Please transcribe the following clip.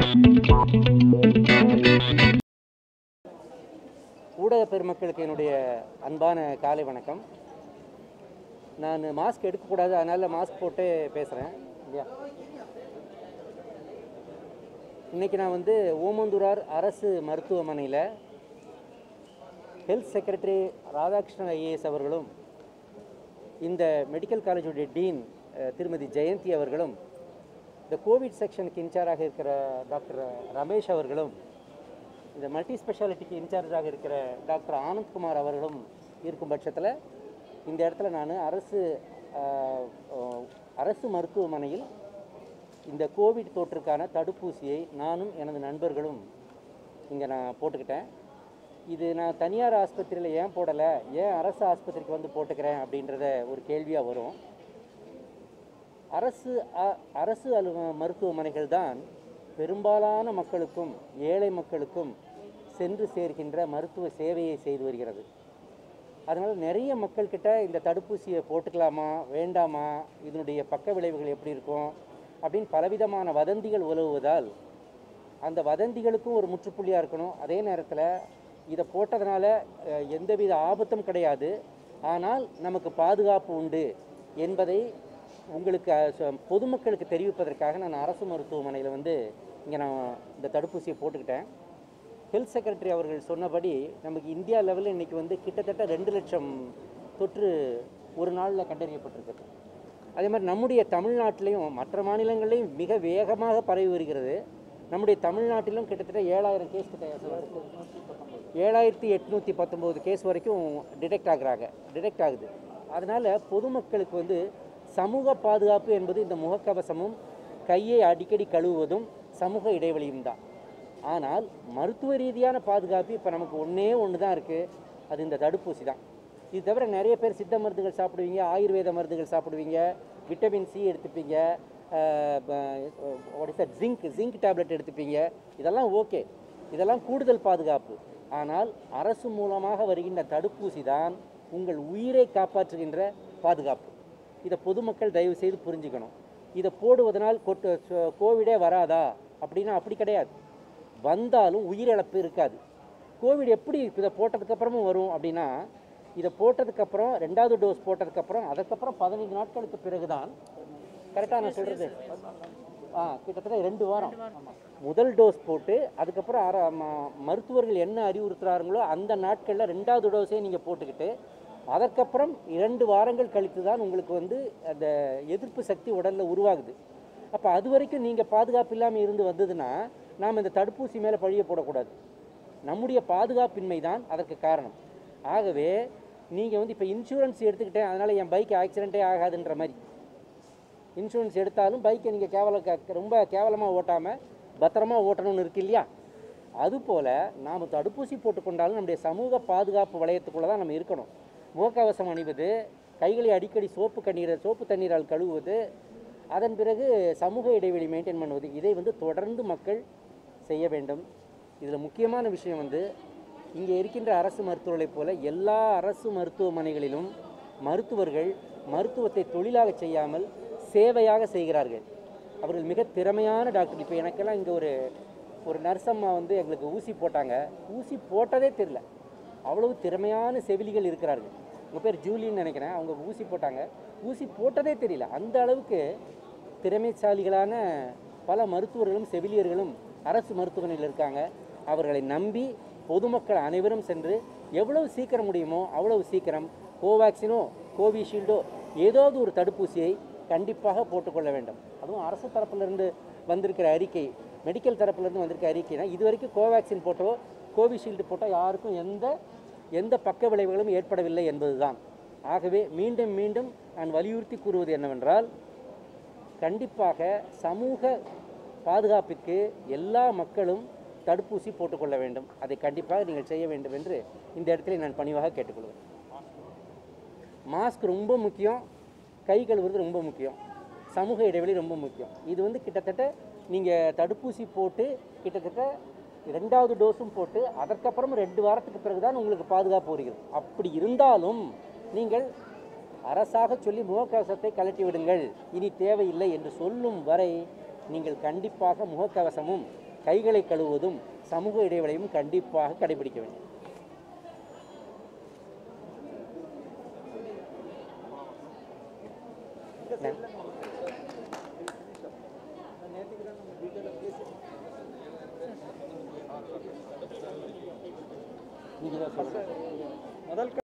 ஊடக பெருமக்களுக்கு என்னுடைய அன்பான காலை வணக்கம் நான் மாஸ்க் எடுக்கக்கூடாது அதனால் மாஸ்க் போட்டு பேசுகிறேன் இல்லையா இன்றைக்கி நான் வந்து ஓமந்தூரார் அரசு மருத்துவமனையில் ஹெல்த் செக்ரட்டரி ராதாகிருஷ்ணன் ஐஏஎஸ் அவர்களும் இந்த மெடிக்கல் காலேஜுடைய டீன் அஹ், திருமதி ஜெயந்தி அவர்களும் இந்த கோவிட் செக்ஷனுக்கு இன்சார்ஜாக இருக்கிற டாக்டர் ரமேஷ் அவர்களும் இந்த மல்டி ஸ்பெஷாலிட்டிக்கு இன்சார்ஜாக இருக்கிற டாக்டர் ஆனந்த்குமார் அவர்களும் இருக்கும் பட்சத்தில் இந்த இடத்துல நான் அரசு ஆஹ், ஆஹ், அரசு மருத்துவமனையில் இந்த கோவிட் தொற்றுக்கான தடுப்பூசியை நானும் எனது நண்பர்களும் இங்கே நான் போட்டுக்கிட்டேன் இது நான் தனியார் ஆஸ்பத்திரியில் ஏன் போடலை ஏன் அரசு ஆஸ்பத்திரிக்கு வந்து போட்டுக்கிறேன் அப்படின்றத ஒரு கேள்வியாக வரும் அரசு அ- அரசு அலு மருத்துவமனைகள் தான் பெரும்பாலான மக்களுக்கும் ஏழை மக்களுக்கும் சென்று சேர்கின்ற மருத்துவ சேவையை செய்து வருகிறது அதனால் நிறைய மக்கள்கிட்ட இந்த தடுப்பூசியை போட்டுக்கலாமா வேண்டாமா இதனுடைய பக்க விளைவுகள் எப்படி இருக்கும் அப்படின்னு பலவிதமான வதந்திகள் உலவுவதால் அந்த வதந்திகளுக்கும் ஒரு முற்றுப்புள்ளியாக இருக்கணும் அதே நேரத்தில் இதை போட்டதுனால அஹ், எந்தவித ஆபத்தும் கிடையாது ஆனால் நமக்கு பாதுகாப்பு உண்டு என்பதை உங்களுக்கு அஹ், சொ- பொதுமக்களுக்கு தெரிவிப்பதற்காக நான் அரசு மருத்துவமனையில் வந்து இங்கே நான் இந்த தடுப்பூசியை போட்டுக்கிட்டேன் ஹெல்த் செக்ரட்டரி அவர்கள் சொன்னபடி நமக்கு இந்தியா லெவலில் இன்றைக்கி வந்து கிட்டத்தட்ட ரெண்டு லட்சம் தொற்று ஒரு நாளில் கண்டறியப்பட்டிருக்கு அதே மாதிரி நம்முடைய தமிழ்நாட்டிலையும் மற்ற மாநிலங்கள்லையும் மிக வேகமாக பரவி வருகிறது நம்முடைய தமிழ்நாட்டிலும் கிட்டத்தட்ட ஏழாயிரம் கேஸ் கிட்ட ஏழாயிரத்தி எட்நூற்றி பத்தொம்போது கேஸ் வரைக்கும் டிடெக்ட் ஆகுறாங்க டிடெக்ட் ஆகுது அதனால் பொதுமக்களுக்கு வந்து சமூக பாதுகாப்பு என்பது இந்த முகக்கவசமும் கையை அடிக்கடி கழுவுவதும் சமூக இடைவெளியும் தான் ஆனால் மருத்துவ ரீதியான பாதுகாப்பு இப்போ நமக்கு ஒன்றே ஒன்று தான் இருக்குது அது இந்த தடுப்பூசி தான் இது தவிர நிறைய பேர் சித்த மருந்துகள் சாப்பிடுவீங்க ஆயுர்வேத மருந்துகள் சாப்பிடுவீங்க விட்டமின் சி எடுத்துப்பீங்க ஜிங்க் ஜிங்க் டேப்லெட் எடுத்துப்பீங்க இதெல்லாம் ஓகே இதெல்லாம் கூடுதல் பாதுகாப்பு ஆனால் அரசு மூலமாக வருகின்ற தடுப்பூசி தான் உங்கள் உயிரை காப்பாற்றுகின்ற பாதுகாப்பு இதை பொதுமக்கள் தயவு செய்து புரிஞ்சுக்கணும் இதை போடுவதனால் கொட்டு சு- கோவிடே வராதா அப்படின்னா அப்படி கிடையாது வந்தாலும் உயிரிழப்பு இருக்காது கோவிட் எப்படி இதை போட்டதுக்கப்புறமும் வரும் அப்படின்னா இதை போட்டதுக்கப்புறம் ரெண்டாவது டோஸ் போட்டதுக்கப்புறம் அதுக்கப்புறம் பதினைந்து நாட்களுக்கு பிறகு தான் கரெக்டாக நான் சொல்கிறது ஆ கிட்டத்தட்ட ரெண்டு வாரம் முதல் டோஸ் போட்டு அதுக்கப்புறம் அர ம- மருத்துவர்கள் என்ன அறிவுறுத்துறாங்களோ அந்த நாட்களில் ரெண்டாவது டோஸே நீங்கள் போட்டுக்கிட்டு அதற்கப்புறம் இரண்டு வாரங்கள் கழித்து தான் உங்களுக்கு வந்து அந்த எதிர்ப்பு சக்தி உடலில் உருவாகுது அப்போ அது வரைக்கும் நீங்கள் பாதுகாப்பு இல்லாமல் இருந்து வந்ததுன்னா நாம் இந்த தடுப்பூசி மேலே பழிய போடக்கூடாது நம்முடைய பாதுகாப்பின்மை தான் அதற்கு காரணம் ஆகவே நீங்கள் வந்து இப்போ இன்சூரன்ஸ் எடுத்துக்கிட்டேன் அதனால் என் பைக் ஆக்சிடென்ட்டே ஆகாதுன்ற மாதிரி இன்சூரன்ஸ் எடுத்தாலும் பைக்கை நீங்கள் கேவல க- ரொம்ப கேவலமாக ஓட்டாமல் பத்திரமா ஓட்டணும்னு இருக்கு இல்லையா அதுபோல் நாம் தடுப்பூசி போட்டுக்கொண்டாலும் நம்முடைய சமூக பாதுகாப்பு வளையத்துக்குள்ளே தான் நம்ம இருக்கணும் முகக்கவசம் அணிவது கைகளை அடிக்கடி சோப்பு கண்ணீரை சோப்பு தண்ணீரால் கழுவுவது அதன் பிறகு சமூக இடைவெளி மெயின்டைன் பண்ணுவது இதை வந்து தொடர்ந்து மக்கள் செய்ய வேண்டும் இதில் முக்கியமான விஷயம் வந்து இங்கே இருக்கின்ற அரசு மருத்துவர்களைப் போல எல்லா அரசு மருத்துவமனைகளிலும் மருத்துவர்கள் மருத்துவத்தை தொழிலாக செய்யாமல் சேவையாக செய்கிறார்கள் அவர்கள் மிக திறமையான டாக்டர் இப்போ எனக்கெல்லாம் இங்கே ஒரு ஒரு நர்ஸ் அம்மா வந்து எங்களுக்கு ஊசி போட்டாங்க ஊசி போட்டதே தெரில அவ்வளவு திறமையான செவிலிகள் இருக்கிறார்கள் உங்கள் பேர் ஜூலின்னு நினைக்கிறேன் அவங்க ஊசி போட்டாங்க ஊசி போட்டதே தெரியல அந்த அளவுக்கு திறமைசாலிகளான பல மருத்துவர்களும் செவிலியர்களும் அரசு மருத்துவமனையில் இருக்காங்க அவர்களை நம்பி பொதுமக்கள் அனைவரும் சென்று எவ்வளவு சீக்கிரம் முடியுமோ அவ்வளவு சீக்கிரம் கோவேக்சினோ கோவிஷீல்டோ ஏதாவது ஒரு தடுப்பூசியை கண்டிப்பாக போட்டுக்கொள்ள வேண்டும் அதுவும் அரசு தரப்பிலிருந்து வந்திருக்கிற அறிக்கை மெடிக்கல் தரப்பிலிருந்து வந்திருக்க அறிக்கைனா இது வரைக்கும் கோவேக்சின் போட்டோ கோவிஷீல்டு போட்டோ யாருக்கும் எந்த எந்த பக்க விளைவுகளும் ஏற்படவில்லை என்பதுதான் ஆகவே மீண்டும் மீண்டும் நான் வலியுறுத்தி கூறுவது என்னவென்றால் கண்டிப்பாக சமூக பாதுகாப்பிற்கு எல்லா மக்களும் தடுப்பூசி போட்டுக்கொள்ள வேண்டும் அதை கண்டிப்பாக நீங்கள் செய்ய வேண்டும் என்று இந்த இடத்துல நான் பணிவாக கேட்டுக்கொள்வேன் மாஸ்க் ரொம்ப முக்கியம் கை கழுவுறது ரொம்ப முக்கியம் சமூக இடைவெளி ரொம்ப முக்கியம் இது வந்து கிட்டத்தட்ட நீங்கள் தடுப்பூசி போட்டு கிட்டத்தட்ட ரெண்டாவது டோஸும் போட்டு அதற்கப்புறம் ரெண்டு வாரத்துக்கு பிறகு தான் உங்களுக்கு பாதுகாப்பு வருகிறது அப்படி இருந்தாலும் நீங்கள் அரசாக சொல்லி முகக்கவசத்தை கழட்டி விடுங்கள் இனி தேவையில்லை என்று சொல்லும் வரை நீங்கள் கண்டிப்பாக முகக்கவசமும் கைகளை கழுவுவதும் சமூக இடைவெளியும் கண்டிப்பாக கடைபிடிக்க வேண்டும் நீங்க தான் சொல்லுங்க முதல்